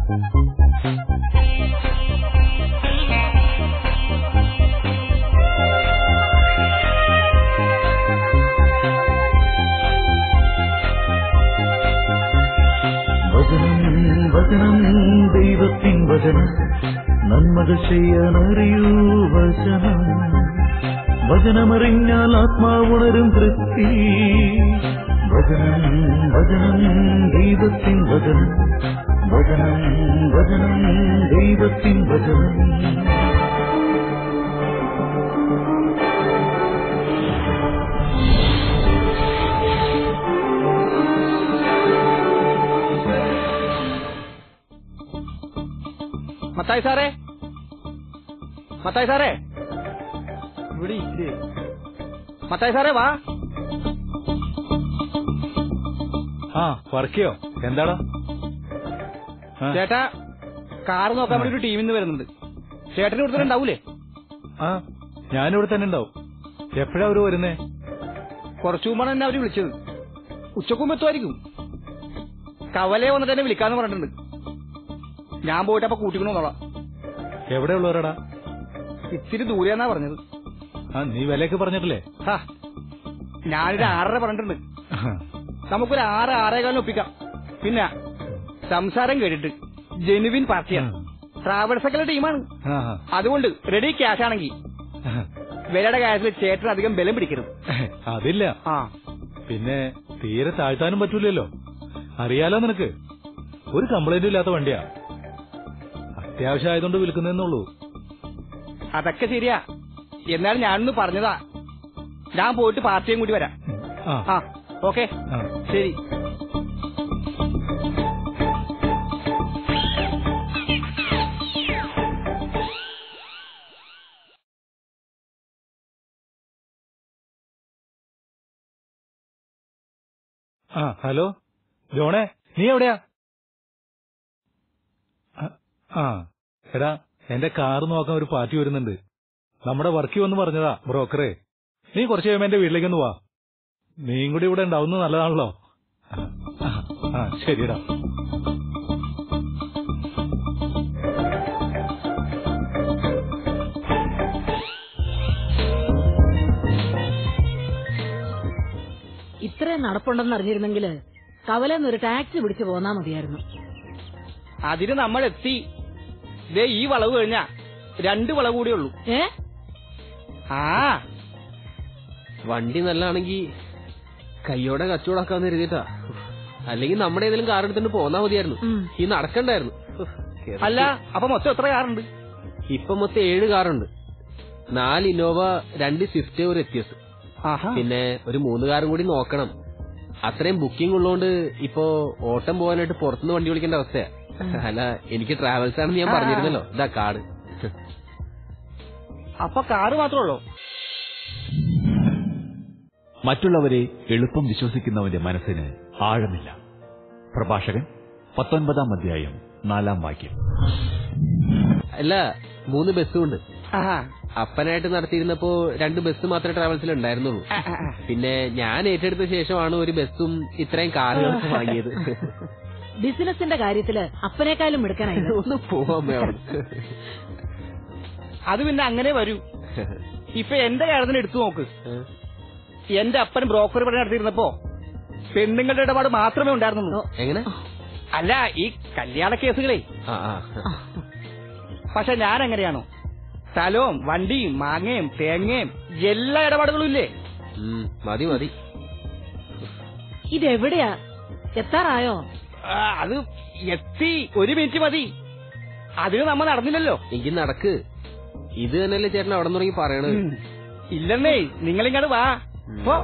വചനം വചനം ദൈവത്തിൻ വചനം നന്മകൾ ചെയ്യാനറിയൂ വചനം വചനമറിഞ്ഞാൽ ആത്മാവുണരും തൃപ്തി വചനം വചനം ദൈവത്തിൻ വചനം വചനം വചനം ദൈവത്തിൻ വചനം മത്തായി സാറേ മത്തായി സാറേ ഇവിടെ ഇല്ലേ മത്തായി സാറേ വാ ആ വർക്കിയോ എന്താടാ ആ, ചേട്ടാ കാർ നോക്കാൻ വേണ്ടി ഒരു ടീമിൽ നിന്ന് വരുന്നുണ്ട് ചേട്ടന് കൊടുത്തിട്ട് ഉണ്ടാവൂലേ ആ ഞാനിവിടെ തന്നെ ഉണ്ടാവും എപ്പോഴാ അവര് വരുന്നേ കുറച്ചു മുമ്പാണ് എന്നെ അവര് വിളിച്ചത് ഉച്ചക്കും എത്തുമായിരിക്കും കവലെ വന്നിട്ട് എന്നെ വിളിക്കാന്ന് പറഞ്ഞിട്ടുണ്ട് ഞാൻ പോയിട്ട് അപ്പൊ കൂട്ടിക്കണോന്നോളാം എവിടെ ഉള്ളവരടാ ഇത്തിരി ദൂരെന്നാ പറഞ്ഞത് ആ നീ വിലയൊക്കെ പറഞ്ഞിട്ടില്ലേ ഹാ ഞാനൊരു ആറര പറഞ്ഞിട്ടുണ്ട് നമുക്കൊരു ആറ് ആറേകാലിന് ഒപ്പിക്കാം പിന്നെ സംസാരം കേട്ടിട്ട് ജെനുവിൻ പാർട്ടിയാണ് ട്രാവൽസൊക്കെ ടീമാണ് ആ, അതുകൊണ്ട് റെഡി ക്യാഷ് ആണെങ്കിൽ ആ. വിലയുടെ കാര്യത്തിൽ ചേട്ടൻ അധികം ബലം പിടിക്കരുത് അതില്ല ആ പിന്നെ തീരെ താഴ്ത്താനും പറ്റൂലല്ലോ അറിയാലോ നിനക്ക് ഒരു കംപ്ലൈന്റും ഇല്ലാത്ത വണ്ടിയാ അത്യാവശ്യം ആയതുകൊണ്ട് വിൽക്കുന്നേന്നുള്ളൂ അതൊക്കെ ശരിയാ എന്നാലും ഞാനൊന്ന് പറഞ്ഞതാ ഞാൻ പോയിട്ട് പാർട്ടിയും കൂടി വരാം ആ ആ ഓക്കെ ആ. ശരി ആ ഹലോ ജോണേ നീ എവിടെയാ ആ, ആ എടാ എന്റെ കാർ നോക്കാൻ ഒരു പാർട്ടി വരുന്നുണ്ട് നമ്മുടെ വർക്ക് വന്ന് പറഞ്ഞതാ ബ്രോക്കറെ നീ കുറച്ച് കഴിയുമ്പോ എന്റെ വീട്ടിലേക്കൊന്ന് വാ നീയും കൂടി ഇവിടെ ഉണ്ടാവുന്നത് നല്ലതാണല്ലോ ആ, ആ, ആ ശരിടാ ഇത്രയും നടപ്പുണ്ടെന്ന് അറിഞ്ഞിരുന്നെങ്കിൽ കവലെന്ന് ഒരു ടാക്സി പിടിച്ചു പോന്നാ മതിയായിരുന്നു അതിന് നമ്മൾ എത്തി ദേ ഈ വളവ് കഴിഞ്ഞാ രണ്ട് വളവ് കൂടിയേ ഉള്ളൂ ഏ ആ വണ്ടി നല്ലതാണെങ്കി കയ്യോടെ കച്ചവടക്കാന്ന് കരുതിട്ടാ അല്ലെങ്കിൽ നമ്മുടെ ഏതെങ്കിലും കാർ എടുത്തിട്ട് പോന്നാ മതിയായിരുന്നു ഉം. ഈ നടക്കണ്ടായിരുന്നു അല്ല അപ്പൊ മൊത്തം എത്ര കാറുണ്ട് ഇപ്പൊ മൊത്തം ഏഴ് കാറുണ്ട് നാല് ഇന്നോവ രണ്ട് സ്വിഫ്റ്റ് ഒരു എത്തിയസ് ആഹാ പിന്നെ ഒരു മൂന്ന് കാറും കൂടി നോക്കണം അത്രയും ബുക്കിംഗ് ഉള്ളതുകൊണ്ട് ഇപ്പോ ഓട്ടം പോകാനായിട്ട് പുറത്തുനിന്ന് വണ്ടി വിളിക്കേണ്ട അവസ്ഥയാ അല്ല എനിക്ക് ട്രാവൽസ് ആണെന്ന് ഞാൻ ആ. പറഞ്ഞിരുന്നല്ലോ ഇതാ കാർഡ് അപ്പൊ കാറ് മാത്രമേ ഉള്ളൂ മറ്റുള്ളവരെ എളുപ്പം വിശ്വസിക്കുന്നവന്റെ മനസ്സിന് ആഴമില്ല പ്രഭാഷകൻ പത്തൊൻപതാം അധ്യായം നാലാം വാക്യം അല്ല മൂന്ന് ബസ്സും ഉണ്ട് ആഹാ അപ്പനായിട്ട് നടത്തിയിരുന്നപ്പോ രണ്ട് ബസ് മാത്രമേ ട്രാവൽസിൽ ഉണ്ടായിരുന്നുള്ളൂ ആ, ആ, ആ. പിന്നെ ഞാൻ ഏറ്റെടുത്ത ശേഷമാണ് ഒരു ബസ്സും ഇത്രയും കാറുകളൊക്കെ വാങ്ങിയത് ബിസിനസിന്റെ കാര്യത്തില് അപ്പനേക്കാളും മിടുക്കനായി ഒന്ന് പോവാൻ അത് പിന്നെ അങ്ങനെ വരൂ ഇപ്പൊ എന്റെ കാര്യത്തിന് എടുത്തു നോക്ക് എന്റെ അപ്പൻ ബ്രോക്കർ പണി നടത്തിയിരുന്നപ്പോ പെണ്ണുങ്ങളുടെ ഇടപാട് മാത്രമേ ഉണ്ടായിരുന്നുള്ളൂ എങ്ങനെ അല്ല ഈ കല്യാണ കേസുകളെ ആ ആ പക്ഷെ ഞാൻ എങ്ങനെയാണോ സ്ഥലവും വണ്ടിയും മാങ്ങയും തേങ്ങയും എല്ലാ ഇടപാടുകളും ഇല്ലേ ഉം, മതി മതി ഇതെവിടെയാ എത്താറായോ ആ, അത് എത്തി ഒരു മിനിറ്റ് മതി അതിന് നമ്മ നടന്നില്ലല്ലോ എനിക്ക് നടക്ക് ഇത് തന്നെയല്ലേ ചേട്ടൻ അവിടെ തുടങ്ങി പറയണത് ഉം. ഇല്ലെന്നേ നിങ്ങളിങ്ങോട്ട് വാ പോ.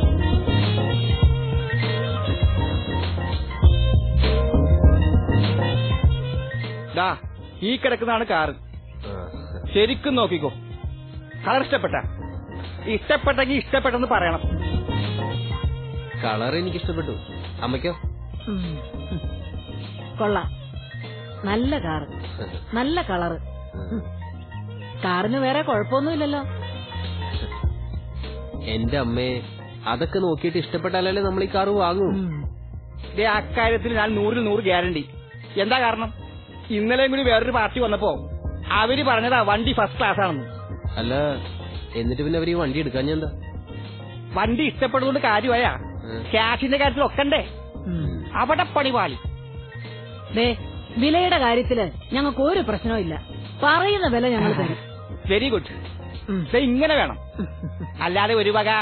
ദാ ഈ കിടക്കുന്നതാണ് കാറ് ശരിക്കും നോക്കിക്കോ കളർ ഇഷ്ടപ്പെട്ട ഇഷ്ടപ്പെട്ടെങ്കിൽ ഇഷ്ടപ്പെട്ടെന്ന് പറയണം കളർ എനിക്ക് ഇഷ്ടപ്പെട്ടു അമ്മയ്ക്കോ ഉം. കൊള്ളാം നല്ല കാറ് നല്ല കളറ് ഉം. കാറിന് വേറെ കുഴപ്പമൊന്നുമില്ലല്ലോ എന്റെ അമ്മയെ അതൊക്കെ നോക്കിയിട്ട് ഇഷ്ടപ്പെട്ടാലല്ലേ നമ്മൾ ഈ കാറ് വാങ്ങൂ ഉം. ദേ അക്കാര്യത്തിൽ ഞാൻ നൂറിൽ നൂറ് ഗ്യാരണ്ടി എന്താ കാരണം ഇന്നലെയും കൂടി വേറൊരു പാർട്ടി വന്നപ്പോ അവര് പറഞ്ഞതാ വണ്ടി ഫസ്റ്റ് ക്ലാസ് ആണെന്ന് അല്ല എന്നിട്ട് പിന്നെ അവര് ഈ വണ്ടി എടുക്കാൻ എന്താ വണ്ടി ഇഷ്ടപ്പെടുന്നതുകൊണ്ട് കാര്യമായാ ഉം. ക്യാഷിന്റെ കാര്യത്തിൽ ഒക്കണ്ടേ ഉം. അവിടെ പണി പാളി ദേ വിലയുടെ കാര്യത്തില് ഞങ്ങൾക്ക് ഒരു പ്രശ്നവും ഇല്ല പറയുന്ന വില ഞങ്ങൾ തരും വെരി ഗുഡ് ഉം. ഇങ്ങനെ വേണം അല്ലാതെ ഒരു വക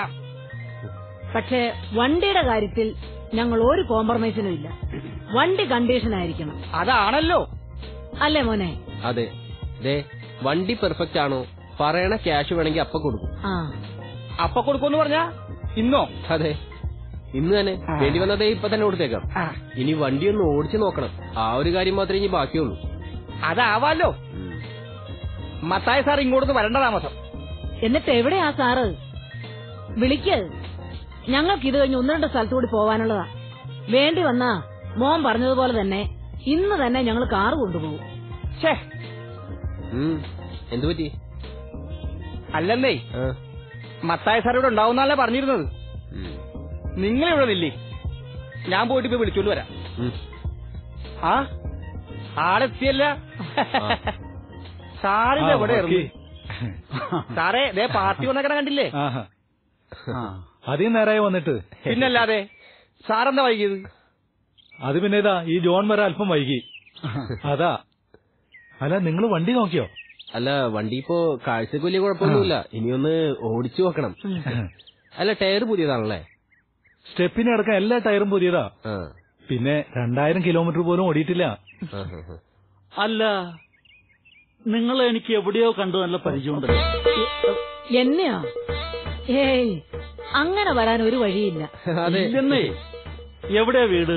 പക്ഷേ വണ്ടിയുടെ കാര്യത്തിൽ ഞങ്ങൾ ഒരു കോംപ്രമൈസിനും ഇല്ല വണ്ടി കണ്ടീഷൻ ആയിരിക്കണം അതാണല്ലോ അല്ലേ മോനെ അതെ ദേ വണ്ടി പെർഫെക്റ്റ് ആണോ പറയണ ക്യാഷ് വേണമെങ്കിൽ അപ്പൊ കൊടുക്കും ആ അപ്പൊ കൊടുക്കുമെന്ന് പറഞ്ഞാ ഇന്നോ അതെ ഇന്ന് തന്നെ വേണ്ടി വന്നതേ ഇപ്പൊ തന്നെ കൊടുത്തേക്കാം ആ, ഇനി വണ്ടി ഒന്ന് ഓടിച്ചു നോക്കണം ആ ഒരു കാര്യം മാത്രമേ ഇനി ബാക്കിയുള്ളൂ അതാവാലോ ഉം. മത്തായ സാർ ഇങ്ങോട്ട് വരണ്ട താമസം എന്നിട്ട് എവിടെയാ സാറ് വിളിക്ക് ഞങ്ങൾക്ക് ഇത് കഴിഞ്ഞ് ഒന്ന് രണ്ട് സ്ഥലത്തു കൂടി പോവാനുള്ളതാ വേണ്ടി വന്നാ മോൻ പറഞ്ഞതുപോലെ തന്നെ ഇന്ന് തന്നെ ഞങ്ങൾ കാറ് കൊണ്ടുപോകും ഛേ ഉം. എന്ത് പറ്റി അല്ലെന്നേ ആ. മത്തായ സാർ ഇവിടെ ഉണ്ടാവുന്നല്ലേ പറഞ്ഞിരുന്നത് ഉം. നിങ്ങൾ ഇവിടെ നില്ലേ ഞാൻ പോയിട്ട് ഇപ്പൊ വിളിച്ചോണ്ട് വരാം ഉം. ആ ആളെത്തിയല്ല ആ. സാറിന്റെ ആ, എവിടെ ഓക്കേ. സാറേ ദേ പാർട്ടി വന്നേക്കണ കണ്ടില്ലേ ആഹാ. അധികം നേരമായി വന്നിട്ട് പിന്നല്ലാതെ സാറെന്താ വൈകിയത് അത് പിന്നെ ഇതാ ഈ ജോൺ വരെ അല്പം വൈകി അതാ അല്ല നിങ്ങൾ വണ്ടി നോക്കിയോ അല്ല വണ്ടി ഇപ്പോ കാഴ്ചക്ക് വലിയ കുഴപ്പമൊന്നുമില്ല ഇനി ഒന്ന് ഓടിച്ചു നോക്കണം അല്ല ടയർ പുതിയതാണല്ലേ സ്റ്റെപ്പിന് അടക്കം എല്ലാ ടയറും പുതിയതാ ആ. പിന്നെ രണ്ടായിരം കിലോമീറ്റർ പോലും ഓടിയിട്ടില്ല ആ, ആ, ആ. അല്ല നിങ്ങൾ എനിക്ക് എവിടെയോ കണ്ടു നല്ല പരിചയമുണ്ടല്ലോ എന്നെയോ ഏയ് അങ്ങനെ വരാൻ ഒരു വഴിയില്ല അതെ ഇല്ലെന്നേ എവിടെയാ വീട്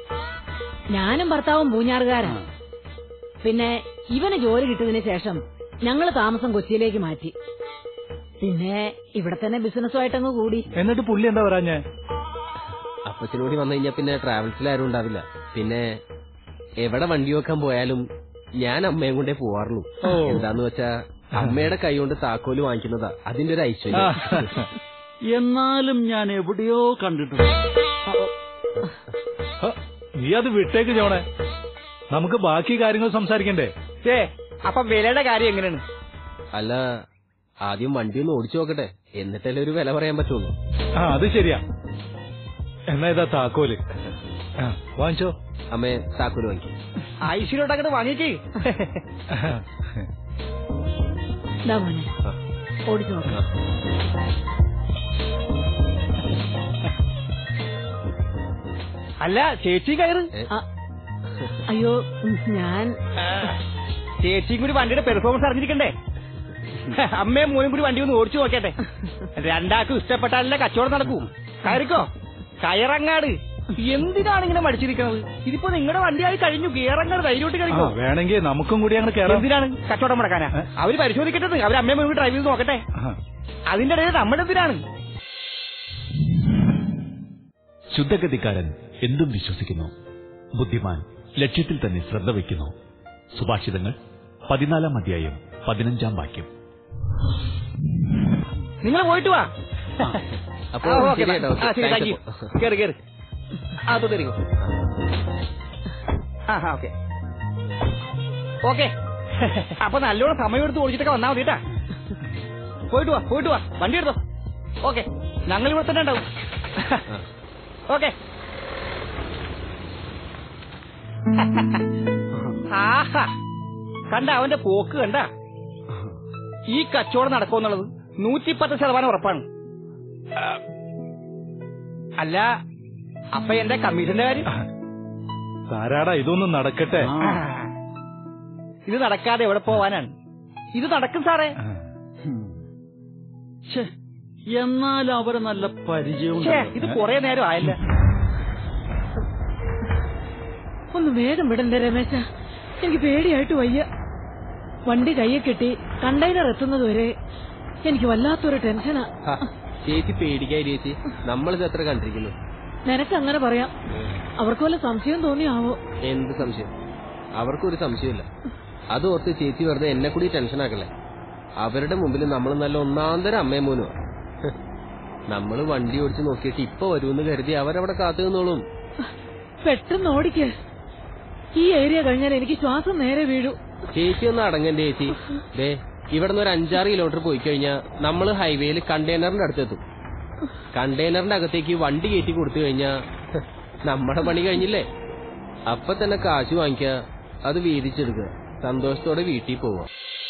ഞാനും ഭർത്താവും പൂഞ്ഞാറുകാരാ പിന്നെ ഇവന് ജോലി കിട്ടിയതിന് ശേഷം ഞങ്ങൾ താമസം കൊച്ചിയിലേക്ക് മാറ്റി പിന്നെ ഇവിടെ തന്നെ ബിസിനസ്സുമായിട്ടങ്ങ് കൂടി എന്നിട്ട് പുള്ളി എന്താ പറയാഞ്ഞേ അപ്പച്ചനോടി വന്നു കഴിഞ്ഞാൽ പിന്നെ ട്രാവൽസിൽ ആരും ഉണ്ടാവില്ല പിന്നെ എവിടെ വണ്ടി വെക്കാൻ പോയാലും ഞാൻ അമ്മയും കൊണ്ടേ പോവാറുള്ളൂ ഓ. എന്താന്ന് വെച്ചാ അമ്മയുടെ കൈ കൊണ്ട് താക്കോല് വാങ്ങിക്കുന്നതാ അതിന്റെ ഒരു ഐശ്വര്യം എന്നാലും ഞാൻ എവിടെയോ കണ്ടിട്ടുണ്ട് ഹ, നീ അത് വിട്ടേക്ക് ജോണെ നമുക്ക് ബാക്കി കാര്യങ്ങൾ സംസാരിക്കണ്ടേ ഏ അപ്പൊ വിലയുടെ കാര്യം എങ്ങനെയാണ് അല്ല ആദ്യം വണ്ടി ഒന്ന് ഓടിച്ചു നോക്കട്ടെ എന്നിട്ടല്ലേ ഒരു വില പറയാൻ പറ്റുള്ളൂ ആ അത് ശരിയാ എന്നാ ഇതാ താക്കോല് ആ, വാങ്ങിച്ചോ അമ്മേ താക്കോല് വാങ്ങിക്കും ഐശ്വര്യോട്ട് അങ്ങോട്ട് വാങ്ങിക്കേ ഇതാ മോനെ ഓടിച്ചു നോക്കാം അല്ല ചേച്ചി കയറ് ഏ? ആ, അയ്യോ ഉം, ഞാൻ ചേച്ചിയും കൂടി വണ്ടിയുടെ പെർഫോമൻസ് അറിഞ്ഞിരിക്കണ്ടേ അമ്മയും മോനും കൂടി വണ്ടി ഒന്ന് ഓടിച്ചു നോക്കട്ടെ രണ്ടാൾക്കും ഇഷ്ടപ്പെട്ടാലല്ലേ കച്ചവടം നടക്കൂ കയറിക്കോ കയറങ്ങാട് എന്തിനാണ് ഇങ്ങനെ മടിച്ചിരിക്കുന്നത് ഇതിപ്പോ നിങ്ങളുടെ വണ്ടിയായി കഴിഞ്ഞു കയറങ്ങാട് ധൈര്യമായിട്ട് ആ, കയറിക്കോ വേണമെങ്കിൽ നമുക്കും കൂടി അങ്ങനെ കയറാം എന്തിനാണ് കച്ചവടം മുടക്കാനാ അവര് പരിശോധിക്കട്ടെ അവര് അമ്മയും മോനും ഡ്രൈവ് ചെയ്ത് നോക്കട്ടെ ആ. അതിന്റെ ഇടയിൽ നമ്മുടെ എന്തിനാണ് ശുദ്ധഗതിക്കാരൻ എന്തും വിശ്വസിക്കുന്നു ബുദ്ധിമാൻ ലക്ഷ്യത്തിൽ തന്നെ ശ്രദ്ധ വയ്ക്കുന്നു സുഭാഷിതങ്ങൾ പതിനാലാം അധ്യായം പതിനഞ്ചാം വാക്യം നിങ്ങൾ പോയിട്ട് വാ അപ്പൊ ആ, ഓക്കേ, ശരി കേട്ടോ, ആ, ശരി താങ്ക്സ് താങ്ക് യു അപ്പൊ. കേറ് കേറ് ആ തൊട്ടിരിക്കും ആ ആ ഓക്കെ ഓക്കെ അപ്പൊ നല്ലോണം സമയം എടുത്ത് ഓടിച്ചിട്ടൊക്കെ വന്നാ മതി കേട്ടാ പോയിട്ട് വാ പോയിട്ട് വാ വണ്ടി എടുത്തോ ഓക്കെ ഞങ്ങൾ ഇവിടെ തന്നെ ഉണ്ടാവും ഓക്കെ ആഹാ കണ്ട അവന്റെ പോക്ക് കണ്ട ഈ കച്ചവടം നടക്കുമെന്നുള്ളത് നൂറ്റിപ്പത്ത് ശതമാനം ഉറപ്പാണ് ആ, അല്ല അപ്പൊ എന്റെ കമ്മീഷന്റെ കാര്യം താരാടാ ഇതൊന്നും നടക്കട്ടെ ആ. ഇത് നടക്കാതെ എവിടെ പോവാനാണ് ഇത് നടക്കും സാറേ ആ. ഛെ, എന്നാലും അവരെ നല്ല ഛേ പരിചയമുണ്ട് ഇത് കുറെ നേരം ആയല്ല ഒന്ന് വേഗം വിടണ്ടേ രമേശ എനിക്ക് പേടിയായിട്ട് വയ്യ വണ്ടി കയ്യെ കെട്ടി കണ്ടെയ്നർ എത്തുന്നത് വരെ എനിക്ക് വല്ലാത്തൊരു ടെൻഷനാ ഹാ, ചേച്ചി പേടിക്കായി ചേച്ചി നമ്മളിത് എത്ര കണ്ടിരിക്കുന്നു നിനക്ക് അങ്ങനെ പറയാം അവർക്ക് വല്ല സംശയം തോന്നിയാവോ എന്ത് സംശയം അവർക്കൊരു സംശയമില്ല അത് ഓർത്ത് ചേച്ചി വെറുതെ എന്നെ കൂടി ടെൻഷൻ ആക്കല്ലേ അവരുടെ മുമ്പിൽ നമ്മൾ നല്ല ഒന്നാന്തര അമ്മയും മോനുമാ ഹ്. നമ്മള് വണ്ടി ഓടിച്ച് നോക്കിയിട്ട് ഇപ്പൊ വരുമെന്ന് കരുതി അവരവിടെ കാത്തു നിന്നോളും പെട്ടെന്ന് ഓടിക്ക് ഈ ഏരിയ കഴിഞ്ഞാൽ എനിക്ക് ശ്വാസം നേരെ വീഴൂ ചേച്ചി ഒന്ന് അടങ്ങന്റെ ചേച്ചി ദേ ഇവിടുന്ന് ഒരു അഞ്ചാറ് കിലോമീറ്റർ പോയി കഴിഞ്ഞാൽ നമ്മൾ ഹൈവേയിൽ കണ്ടെയ്നറിന്റെ അടുത്തെത്തും കണ്ടെയ്നറിന്റെ അകത്തേക്ക് വണ്ടി കയറ്റി കൊടുത്തു കഴിഞ്ഞാ ഹ്, നമ്മുടെ പണി കഴിഞ്ഞില്ലേ അപ്പൊ തന്നെ കാശ് വാങ്ങിക്കുക അത് വീതിച്ചെടുക്കുക സന്തോഷത്തോടെ വീട്ടിൽ പോവാ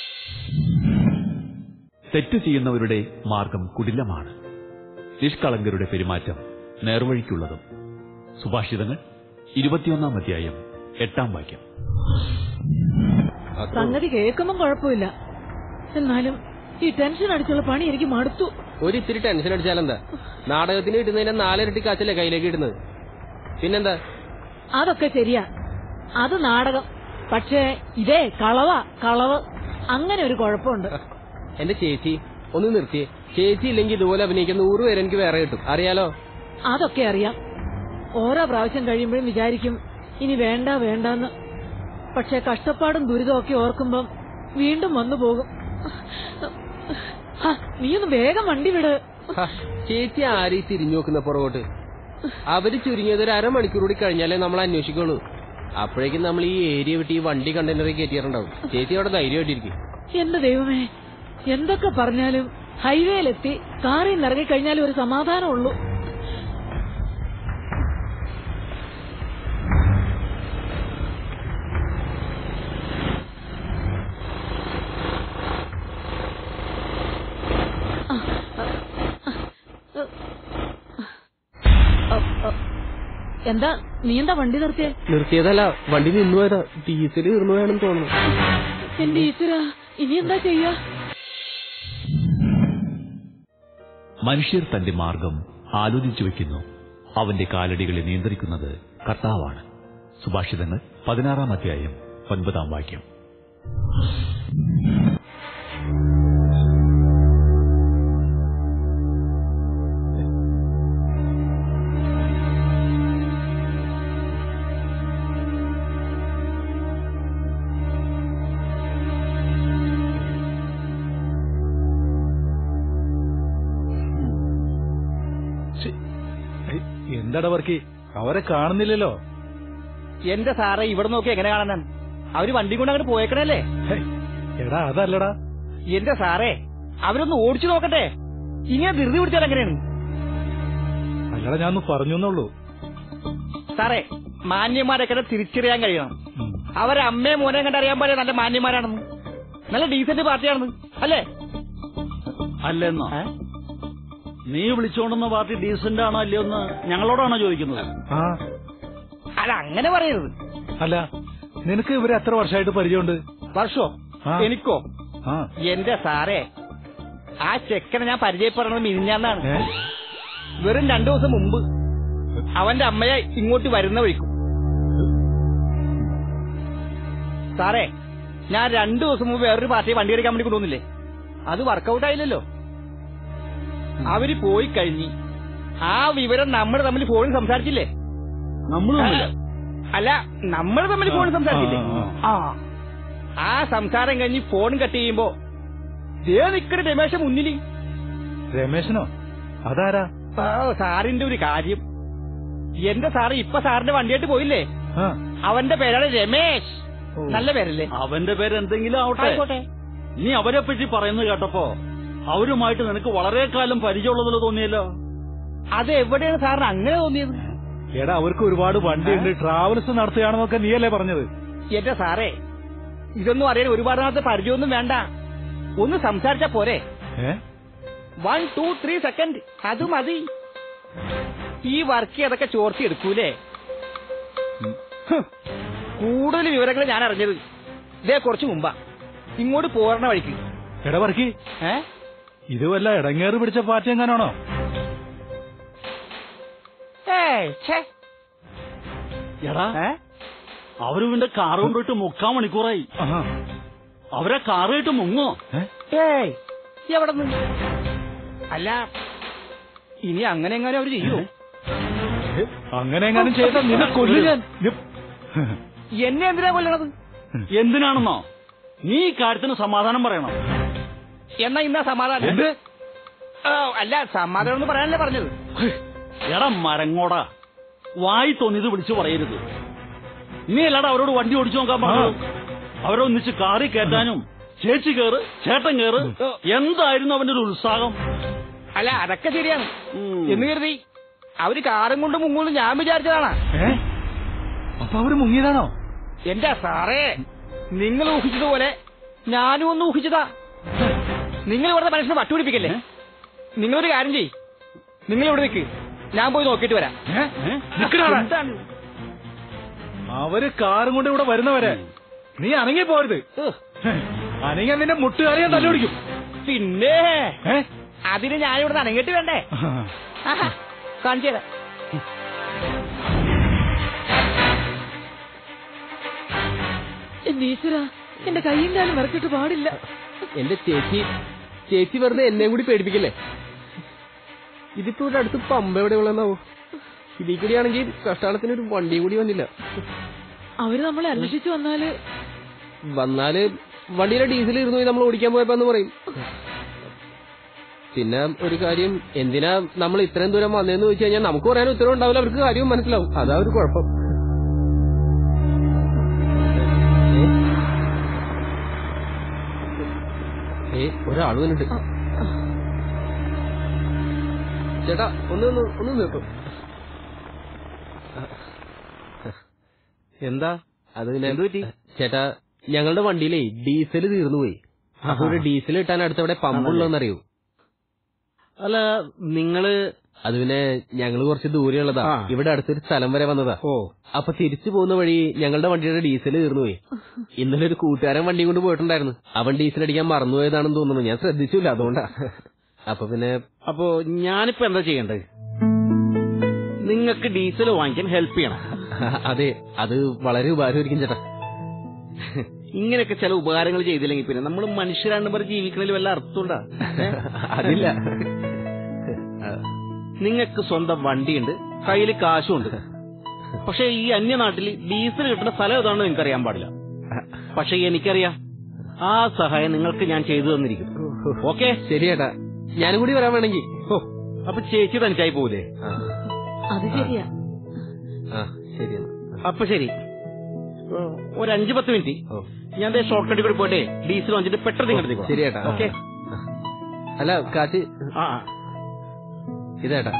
തെറ്റ് ചെയ്യുന്നവരുടെ മാർഗം കുടിലമാണ് നിഷ്കളങ്കരുടെ പെരുമാറ്റം നേർവഴിക്കുള്ളതും സുഭാഷിതങ്ങൾ ഇരുപത്തിയൊന്നാം അധ്യായം എട്ടാം വാക്യം അത്രേ ഉള്ളൂ. സംഗതി കേൾക്കുമ്പം കുഴപ്പമില്ല എന്നാലും ഈ ടെൻഷൻ അടിച്ചുള്ള പണി എനിക്ക് മടുത്തു ഒരു ഇത്തിരി ടെൻഷൻ അടിച്ചാലെന്താ നാടകത്തിന് കിട്ടുന്നതിന്റെ നാലിരട്ടി കാശല്ലേ കയ്യിലേക്ക് ഇടുന്നത് പിന്നെന്താ അതൊക്കെ ശരിയാ അത് നാടകം പക്ഷേ ഇതേ കളവ കളവ് അങ്ങനെ ഒരു കുഴപ്പമുണ്ട് എന്റെ ചേച്ചി ഒന്ന് നിർത്തിയേ ചേച്ചി ഇല്ലെങ്കിൽ ഇതുപോലെ അഭിനയിക്കുന്ന നൂറ് പേര് എനിക്ക് വേറെ കിട്ടും അറിയാലോ അതൊക്കെ അറിയാം ഓരോ പ്രാവശ്യം കഴിയുമ്പോഴും വിചാരിക്കും ഇനി വേണ്ട വേണ്ടെന്ന് പക്ഷെ കഷ്ടപ്പാടും ദുരിതവും ഒക്കെ ഓർക്കുമ്പം വീണ്ടും വന്നു പോകും ആ, നീയൊന്ന് വേഗം വണ്ടി വിട് ഹ, ചേച്ചി ആരെയും തിരിഞ്ഞു നോക്കുന്ന പുറകോട്ട് അവര് ചുരുങ്ങിയത് ഒരു അരമണിക്കൂർ കൂടി കഴിഞ്ഞാലേ നമ്മൾ അന്വേഷിക്കുള്ളൂ അപ്പോഴേക്കും നമ്മൾ ഈ ഏരിയ വിട്ട് ഈ വണ്ടി കണ്ടെയ്നറിൽ കയറ്റിയിട്ടുണ്ടാവും ചേച്ചി അവിടെ ധൈര്യമായിട്ടിരിക്കും എന്റെ ദൈവമേ എന്തൊക്കെ പറഞ്ഞാലും ഹൈവേയിലെത്തി കാറിൽ നിന്ന് ഇറങ്ങിക്കഴിഞ്ഞാലും ഒരു സമാധാനമുള്ളൂ എന്താ നീ എന്താ വണ്ടി നിർത്തിയേ നിർത്തിയതല്ല വണ്ടി നിന്നു പോയതാ ഡീസൽ തീർന്നു വേണമെന്ന് തോന്നുന്നു എന്റെ ഈശ്വര ഇനി എന്താ ചെയ്യാ മനുഷ്യർ തന്റെ മാർഗം ആലോചിച്ചു വെക്കുന്നു അവന്റെ കാലടികളെ നിയന്ത്രിക്കുന്നത് കർത്താവാണ് സുഭാഷിതങ്ങൾ പതിനാറാം അധ്യായം ഒൻപതാം വാക്യം ഛെ, ഏയ്, എന്താടാ വർക്കി അവരെ കാണുന്നില്ലല്ലോ എന്റെ സാറേ ഇവിടെ നോക്കി എങ്ങനെ കാണാൻ അവര് വണ്ടി കൊണ്ട് അങ്ങോട്ട് പോയേക്കണല്ലേ ഹേയ്, എടാ അതല്ലടാ എന്റെ സാറേ അവരൊന്ന് ഓടിച്ചു നോക്കട്ടെ ഇങ്ങനെ ധൃതി പിടിച്ചാൽ എങ്ങനെയാണ് അല്ലടാ ഞാൻ ഒന്ന് പറഞ്ഞു എന്നുള്ളൂ സാറേ മാന്യന്മാരൊക്കെ തിരിച്ചറിയാൻ കഴിയണം ഉം. അവരെ അമ്മയെ മോനെ കണ്ട് അറിയാൻ പാടില്ല നല്ല മാന്യന്മാരാണെന്ന് നല്ല ഡീസന്റ് പാർട്ടിയാണെന്ന് അല്ലേ അല്ലെന്നോ ഏ? നീ വിളിച്ചോണ്ടുന്ന പാർട്ടി ഡീസന്റ് ആണോ അല്ലയോ എന്ന് ഞങ്ങളോടാണോ ചോദിക്കുന്നത് ആ അല്ല അങ്ങനെ പറയരുത് അല്ല നിനക്ക് ഇവരെ എത്ര വർഷമായിട്ട് പരിചയമുണ്ട് വർഷോ ആ. എനിക്കോ ആ എന്റെ സാറേ ആ ചെക്കനെ ഞാൻ പരിചയപ്പെടണത് മിനിഞ്ഞാന്നാണ് ഏ? വെറും രണ്ടു ദിവസം മുമ്പ് അവന്റെ അമ്മയെ ഇങ്ങോട്ട് വരുന്ന വഴിക്കും സാറേ ഞാൻ രണ്ടു ദിവസം മുമ്പ് വേറൊരു പാർട്ടിയെ വണ്ടി എടുക്കാൻ വേണ്ടി കൊണ്ടുവന്നില്ലേ അത് വർക്കൗട്ട് ആയില്ലല്ലോ അവര് പോയി കഴിഞ്ഞ് ആ വിവരം നമ്മൾ തമ്മിൽ ഫോണിൽ സംസാരിച്ചില്ലേ നമ്മൾ തമ്മില് അല്ല നമ്മൾ തമ്മിൽ ഫോണിൽ സംസാരിച്ചില്ലേ ആ, ആ ആ സംസാരം കഴിഞ്ഞ് ഫോൺ കട്ട് ചെയ്യുമ്പോ ദേ നിക്കണ രമേശ മുന്നിൽ രമേശനോ അതാരാ ആ, സാറിന്റെ ഒരു കാര്യം എന്റെ സാറ് ഇപ്പൊ സാറിന്റെ വണ്ടിയായിട്ട് പോയില്ലേ ആ അവന്റെ പേരാണ് രമേശ് ഓ. നല്ല പേരല്ലേ അവന്റെ പേര് എന്തെങ്കിലും ആവട്ടെ ആയിക്കോട്ടെ നീ അവരെ പറ്റി പറയുന്നത് കേട്ടപ്പോ അവരുമായിട്ട് നിനക്ക് വളരെ കാലം പരിചയമുള്ളതിൽ തോന്നിയല്ലോ അത് എവിടെയാണ് സാറിന് അങ്ങനെ തോന്നിയത് എടാ അവർക്ക് ഒരുപാട് വണ്ടിയുണ്ട് ട്രാവൽസ് നടത്തുകയാണെന്നൊക്കെ നീയല്ലേ പറഞ്ഞത് എന്റെ സാറേ ഇതൊന്നും അറിയാൻ ഒരുപാട് നാളത്തെ പരിചയമൊന്നും വേണ്ട ഒന്ന് സംസാരിച്ചാ പോരെ ഏ വൺ ടു ത്രീ സെക്കൻഡ് അത് മതി ഈ വർക്ക് അതൊക്കെ ചോർത്തി എടുക്കൂലേ ഹ്, കൂടുതൽ വിവരങ്ങൾ ഞാൻ അറിഞ്ഞത് ഇതേ കുറച്ച് മുമ്പാ ഇങ്ങോട്ട് പോരണ വഴിക്ക് എടാ വർക്കി ഏ ഇത് വല്ല ഇടങ്ങേറ് പിടിച്ച പാർട്ടി എങ്ങാനാണോ ഏയ്, ഛേ. എടാ ഏ? അവര് ഇവന്റെ കാർ കൊണ്ടിട്ട് മുക്കാൽ മണിക്കൂറായി ആഹാ. അവരെ കാറായിട്ട് മുങ്ങോ ഏ? ഏയ്, എവിടെ നിന്ന് അല്ല ഇനി അങ്ങനെ എങ്ങനെ അവര് ചെയ്യൂ ഏ, അങ്ങനെ എങ്ങാനും ചെയ്താൽ നിന്നെ കൊല്ലു ഞാൻ നി- എന്നെ എന്തിനാ കൊല്ലണത് എന്തിനാണെന്നോ നീ ഈ കാര്യത്തിന് സമാധാനം പറയണം എന്നാ ഇന്നാ സമാധാനം എന്ത്? ആ, അല്ല സമാധാനം എന്ന് പറയാനല്ലേ പറഞ്ഞത് എടാ മരങ്ങോടാ വായി തോന്നിയത് വിളിച്ചു പറയരുത് നീ അല്ലാതെ അവരോട് വണ്ടി ഓടിച്ചു നോക്കാൻ പറഞ്ഞു അവരൊന്നിച്ച് കാറി കയറ്റാനും ചേച്ചി കേറ് ചേട്ടൻ കേറ് എന്തായിരുന്നു അവന്റെ ഒരു ഉത്സാഹം അല്ല അതൊക്കെ ശരിയാണ് ഉം. എന്ന് കരുതി അവര് കാറും കൊണ്ട് മുങ്ങൂന്ന് ഞാൻ വിചാരിച്ചതാണ് ഏ അപ്പൊ അവര് മുങ്ങിയതാണോ എന്റെ സാറേ നിങ്ങൾ ഊഹിച്ചതുപോലെ ഞാനും ഒന്ന് ഊഹിച്ചതാ നിങ്ങൾ ഇവിടുത്തെ മനുഷ്യനെ വട്ടുപിടിപ്പിക്കല്ലേ നിങ്ങളൊരു കാര്യം ചെയ് നിങ്ങൾ ഇവിടെ നിൽക്ക് ഞാൻ പോയി നോക്കിയിട്ട് വരാം ഏ? നിക്കടാ അവിടെ. എന്താണ്? അവര് കാറും കൊണ്ട് ഇവിടെ വരുന്നവരെ നീ അനങ്ങി പോരുത് ഉഹ്. അനങ്ങി നിന്റെ മുട്ടുകാരെ ഞാൻ തല്ലുപിടിക്കും പിന്നെ ഏ അതിന് ഞാനിവിടെ നനങ്ങിട്ട് വേണ്ടേ ആഹാ, കാണിച്ചു തരാം എന്റെ ഈശ്വര എന്റെ കൈയും കാലും വിറച്ചിട്ട് പാടില്ല എന്റെ ചേച്ചി ചേച്ചി വെറുതെ എന്നെ കൂടി പേടിപ്പിക്കല്ലേ ഇതിപ്പോ ഇവിടെ അടുത്ത് പമ്പ എവിടെ ഉള്ളതെന്നാവോ ഇതിൽ കൂടിയാണെങ്കിൽ കഷ്ടാളത്തിന് ഒരു വണ്ടിയും കൂടി വന്നില്ല അവര് നമ്മളെ അന്വേഷിച്ചു വന്നാല് വന്നാല് വണ്ടിയിലെ ഡീസൽ ഇരുന്നു പോയി നമ്മൾ ഓടിക്കാൻ പോയപ്പോ എന്ന് പറയും പിന്നെ ഒരു കാര്യം എന്തിനാ നമ്മൾ ഇത്രയും ദൂരം വന്നതെന്ന് ചോദിച്ചു കഴിഞ്ഞാൽ നമുക്ക് പറയാൻ ഉത്തരവ് ഉണ്ടാവില്ല അവർക്ക് കാര്യവും മനസ്സിലാവും അതാ ഒരു കുഴപ്പം ഏ ഒരാൾ വന്നിട്ട് ചേട്ടാ ഒന്ന് ഒന്ന് ഒന്ന് നിർത്തും എന്താ അത് പിന്നെ എന്ത് പറ്റി? ചേട്ടാ ഞങ്ങളുടെ വണ്ടിയിലേ ഡീസൽ തീർന്നു പോയി അപ്പൊ ഒരു ഡീസൽ കിട്ടാൻ അടുത്തവിടെ പമ്പുള്ളതെന്നറിയോ അല്ല നിങ്ങള് അത് പിന്നെ ഞങ്ങള് കുറച്ച് ദൂരെയുള്ളതാ ആ. ഇവിടെ അടുത്തൊരു സ്ഥലം വരെ വന്നതാ ഓ അപ്പൊ തിരിച്ചു പോകുന്ന വഴി ഞങ്ങളുടെ വണ്ടിയുടെ ഡീസൽ തീർന്നു പോയി ഇന്നലെ ഒരു കൂട്ടുകാരൻ വണ്ടി കൊണ്ട് പോയിട്ടുണ്ടായിരുന്നു അവൻ ഡീസൽ അടിക്കാൻ മറന്നുപോയതാണെന്ന് തോന്നുന്നു ഞാൻ ശ്രദ്ധിച്ചില്ല അതുകൊണ്ടാ അപ്പൊ പിന്നെ അപ്പോ ഞാനിപ്പോ എന്താ ചെയ്യേണ്ടത് നിങ്ങൾക്ക് ഡീസൽ വാങ്ങിക്കാൻ ഹെൽപ്പ് ചെയ്യണം അതെ അത് വളരെ ഉപകാരമായിരിക്കും ചേട്ടാ ഇങ്ങനെയൊക്കെ ചില ഉപകാരങ്ങൾ ചെയ്തില്ലെങ്കിൽ പിന്നെ നമ്മൾ മനുഷ്യരാണ് പറഞ്ഞ് ജീവിക്കുന്നതിൽ വല്ല അർത്ഥമുണ്ടാ അതില്ല നിങ്ങൾക്ക് സ്വന്തം വണ്ടിയുണ്ട് കയ്യിൽ കാശുണ്ട് പക്ഷെ ഈ അന്യനാട്ടിൽ ഡീസൽ കിട്ടുന്ന സ്ഥലം ഏതാണെന്ന് നിങ്ങൾക്ക് അറിയാൻ പാടില്ല പക്ഷെ എനിക്കറിയാം ആ സഹായം നിങ്ങൾക്ക് ഞാൻ ചെയ്തു തന്നിരിക്കും ഓക്കെ ശരി ചേട്ടാ ഞാനും കൂടി വരാൻ വേണമെങ്കിൽ ഓ അപ്പൊ ചേച്ചി തനിച്ചായി പോകൂലേ ആ അത് ശരിയാ ആ ശരി എന്നാ. അപ്പൊ ശരി ഓ, ഒരു അഞ്ചു പത്ത് മിനിറ്റ് ഓ ഞാൻ ഷോർട്ട് കട്ടിൽ കൂടി പോയിട്ട് ഡീസൽ വാങ്ങിച്ചിട്ട് പെട്ടെന്ന് ഇങ്ങോട്ട് ശരി ചേട്ടാ ഓക്കെ അല്ല കാശ് ആ ആ. ഇതേട്ടാ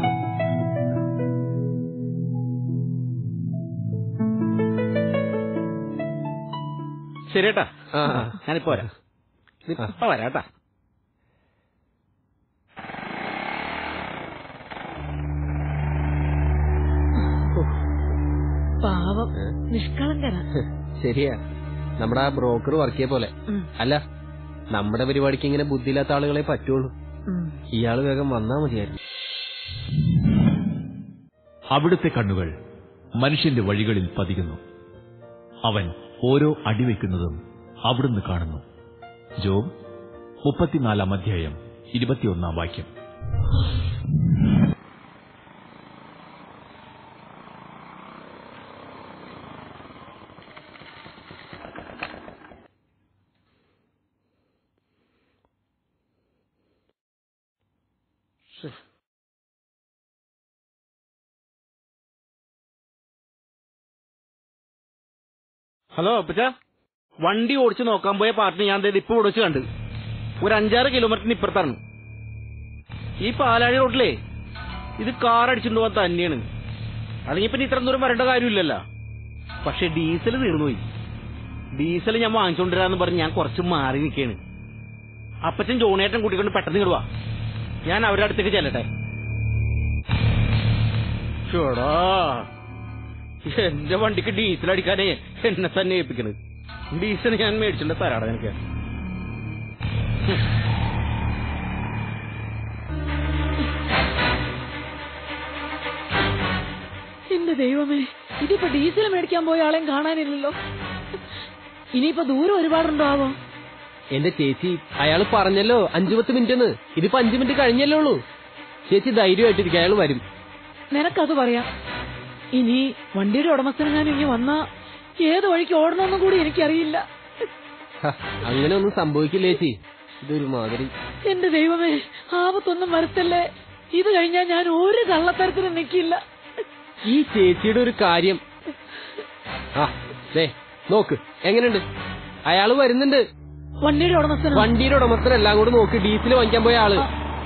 ശരി ഏട്ടാ ആ ആ. ഞാനിപ്പോ വരാം ഇപ്പൊ വരാം കേട്ടാ പാവം നിഷ്കളങ്കന ശരിയാ നമ്മുടെ ആ ബ്രോക്കർ വർക്ക് ചെയ്യ പോലെ അല്ല നമ്മുടെ പരിപാടിക്ക് ഇങ്ങനെ ബുദ്ധിയില്ലാത്ത ആളുകളെ പറ്റുള്ളൂ ഇയാള് വേഗം വന്നാ മതിയായിരുന്നു അവിടുത്തെ കണ്ണുകൾ മനുഷ്യന്റെ വഴികളിൽ പതിയുന്നു അവൻ ഓരോ അടിവെക്കുന്നതും അവിടുന്ന് കാണുന്നു ജോബ് മുപ്പത്തിനാലാം അധ്യായം ഇരുപത്തിയൊന്നാം വാക്യം ഹലോ അപ്പച്ച വണ്ടി ഓടിച്ച് നോക്കാൻ പോയ പാർട്ടി ഞാൻ ദേ ഇപ്പൊ ഓടിച്ച് കണ്ട് ഒരു അഞ്ചാറ് കിലോമീറ്ററിന് ഇപ്പുറത്താണ് ഈ പാലാഴി റോഡിലേ ഇത് കാർ അടിച്ചിട്ട് പോകാൻ തന്നെയാണ് അല്ലെങ്കിൽ പിന്നെ ഇത്ര ദൂരം വരേണ്ട കാര്യമില്ലല്ലോ പക്ഷെ ഡീസൽ തീർന്നുപോയി ഡീസൽ ഞാൻ വാങ്ങിച്ചോണ്ടിരാന്ന് പറഞ്ഞ് ഞാൻ കുറച്ച് മാറി നിൽക്കാണ് അപ്പച്ചൻ ജോണേട്ടൻ കൂട്ടിക്കൊണ്ട് പെട്ടെന്ന് ഇടുവാ ഞാൻ അവരുടെ അടുത്തേക്ക് ചെല്ലട്ടെ ഷോടാ എന്റെ വണ്ടിക്ക് ഡീസൽ അടിക്കാനേ എന്നെ തന്നെ ഏൽപ്പിക്കണത് ഡീസൽ ഞാൻ മേടിച്ചിട്ട് തരാടാ എനിക്ക് എന്റെ ദൈവമേ ഇതിപ്പോ ഡീസൽ മേടിക്കാൻ പോയ ആളെയും കാണാനില്ലല്ലോ ഇനിയിപ്പോ ദൂരം ഒരുപാടുണ്ടോ ആവോ എന്റെ ചേച്ചി അയാള് പറഞ്ഞല്ലോ അഞ്ചു പത്ത് മിനിറ്റ് എന്ന് ഇതിപ്പോ അഞ്ചു മിനിറ്റ് കഴിഞ്ഞല്ലേ ഉള്ളൂ ചേച്ചി ധൈര്യമായിട്ടിരിക്കും അയാൾ വരും നിനക്കത് പറയാം ഇനി വണ്ടിയുടെ ഉടമസ്ഥനെങ്ങാനും ഇനി വന്നാ ഏത് വഴിക്ക് ഓടണമെന്നും കൂടി എനിക്കറിയില്ല ഹ, അങ്ങനെ ഒന്നും സംഭവിക്കില്ല ചേച്ചി ഇതൊരു മാതിരി എന്റെ ദൈവമേ ആപത്തൊന്നും വരുത്തല്ലേ ഇത് കഴിഞ്ഞാൽ ഞാൻ ഒരു കള്ളത്തരത്തിനും നിൽക്കില്ല ഈ ചേച്ചിയുടെ ഒരു കാര്യം ആ ദേ നോക്ക് എങ്ങനെയുണ്ട് അയാള് വരുന്നുണ്ട് വണ്ടിയുടെ ഉടമസ്ഥനോ വണ്ടിയുടെ ഉടമസ്ഥനെല്ലാം കൂടെ നോക്ക് ഡീസൽ വാങ്ങിക്കാൻ പോയ ആള്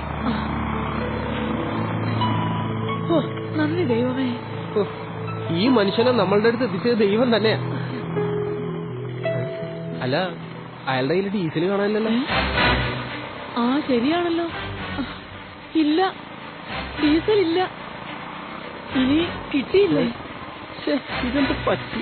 ഓ, നന്ദി ദൈവമേ ഹോ, ഈ മനുഷ്യനെ നമ്മളുടെ അടുത്ത് എത്തിച്ചത് ദൈവം തന്നെയാ അല്ല അയാളുടെ കയ്യിൽ ഡീസൽ കാണാനില്ലല്ലോ ആ ശരിയാണല്ലോ ഇല്ല ഡീസൽ ഇല്ല ഇനി കിട്ടിയില്ലേ ശ്ശെ, ഇതെന്ത് പറ്റി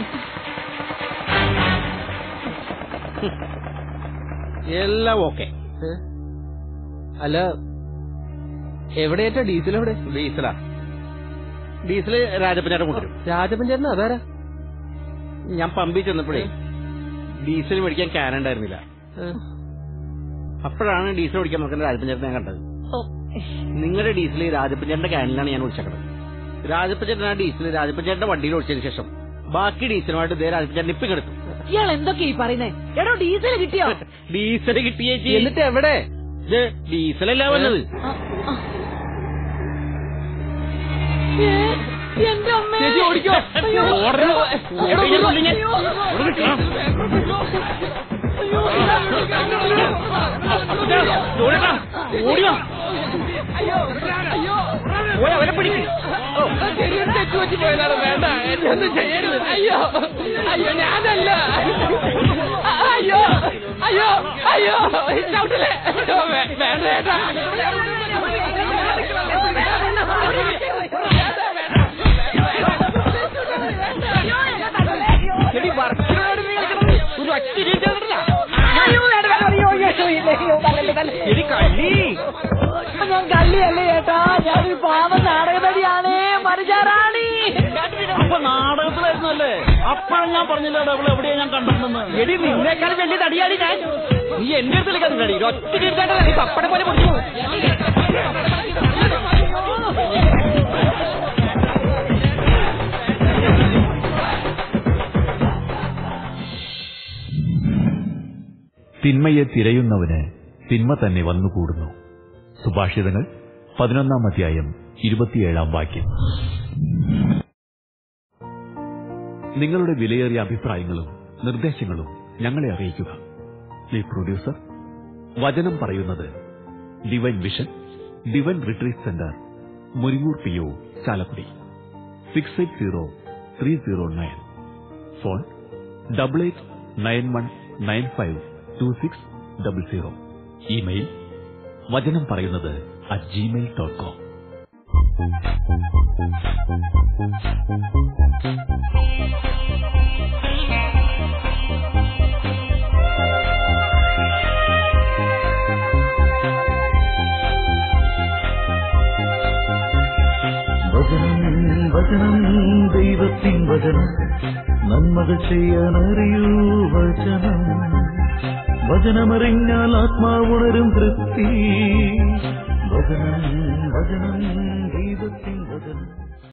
എല്ലാം ഓക്കെ ഏ? അല്ല എവിടെയായിട്ടാ ഡീസൽ എവിടെ ഡീസലാ ഡീസല് രാജപ്പനേട്ടൻ കൊണ്ടുവരും രാജപ്പൻ ചേട്ടൻ അതാരാ ഞാൻ പമ്പിൽ ചെന്നപ്പോഴേ ഡീസൽ മേടിക്കാൻ ക്യാൻ ഉണ്ടായിരുന്നില്ല ഏ? അപ്പോഴാണ് ഡീസൽ മേടിക്കാൻ നോക്കുന്ന രാജപ്പഞ്ചേട്ടനെ ഞാൻ കണ്ടത് നിങ്ങളുടെ ഡീസൽ രാജപ്പഞ്ചേട്ടന്റെ ക്യാനിലാണ് ഞാൻ ഒഴിച്ചേക്കണത് രാജപ്പഞ്ചേട്ടൻ ആ ഡീസൽ രാജപ്പഞ്ചേട്ടന്റെ വണ്ടിയിൽ ഒഴിച്ചതിന് ശേഷം ബാക്കി ഡീസലുമായിട്ട് ഇതേ രാജപ്പഞ്ചേട്ടൻ ഇപ്പം എടുത്തു ഇയാൾ എന്തൊക്കെയാ ഈ പറയുന്നേ എടോ ഡീസൽ കിട്ടിയോ ഡീസൽ കിട്ടിയേച്ചി എന്നിട്ട് എവിടെ ഇത് ഡീസലല്ല വന്നത് ആ, ആ. ഏ, എന്റെ അമ്മേ ചേച്ചി ഓടിക്കോ. അയ്യോ. ഓടരുത്. എടോ, ഓടിക്കോ, ഓടിക്കോ. അയ്യോ. ഓടിക്കോ. അയ്യോ. ഓടിക്കോ. ഓടിക്കോ. പോയി അവനെ പിടിക്ക്. ഓ. ചെറിയൊരു തെറ്റ് പറ്റി പോയതാണ് വേണ്ട എന്നെ ഒന്നും ചെയ്യരുത് അയ്യോ അയ്യോ ഞാനല്ല അയ്യോ അയ്യോ അയ്യോ ചവിട്ടലേ അയ്യോ, വേ- വേണ്ട ചേട്ടാ എടി, വർക്കിനോട് നീ കളിക്കണത് ഒരു ഒറ്റ രീതി ചെയ്തിട്ടില്ല. എടി, കള്ളി. ഞാൻ കള്ളിയല്ലേ ചേട്ടാ ഞാനൊരു പാവ നാടകനടിയാണ് മനുജാറാണി അപ്പൊ നാടകത്തിലായിരുന്നല്ലേ അപ്പോഴും ഞാൻ പറഞ്ഞില്ല അവളെ എവിടെയാ ഞാൻ കണ്ടിട്ടുണ്ടെന്ന് എടി നിന്നേക്കാൾ വലിയ തടിയാടി ഞാൻ നീ എന്റെ അടുത്ത് കളിക്കാൻ തടി ഒറ്റ രീതിയായിട്ടല്ല നീ പപ്പടെ പോലെ പൊടിച്ചു തിന്മയെ തിരയുന്നവന് തിന്മ തന്നെ വന്നുകൂടുന്നു സുഭാഷിതങ്ങൾ പതിനൊന്നാം അധ്യായം ഇരുപത്തിയേഴാം വാക്യം നിങ്ങളുടെ വിലയേറിയ അഭിപ്രായങ്ങളും നിർദ്ദേശങ്ങളും ഞങ്ങളെ അറിയിക്കുക ഈ പ്രൊഡ്യൂസർ വചനം പറയുന്നത് divine vision divine retreat centre Muringoor P O Chalakudy six eight zero three zero nine phone double eight nine one nine five two six double zero email വചനം പറയുന്നത് അറ്റ് ജിമെയിൽ ഡോട്ട് കോം വചനം വചനം ദൈവത്തിൻ വചനം നന്മകൾ ചെയ്യാനറിയൂ വചനം വചനമറിഞ്ഞാൽ ആത്മാവുണരും തൃപ്തി വചനം വചനം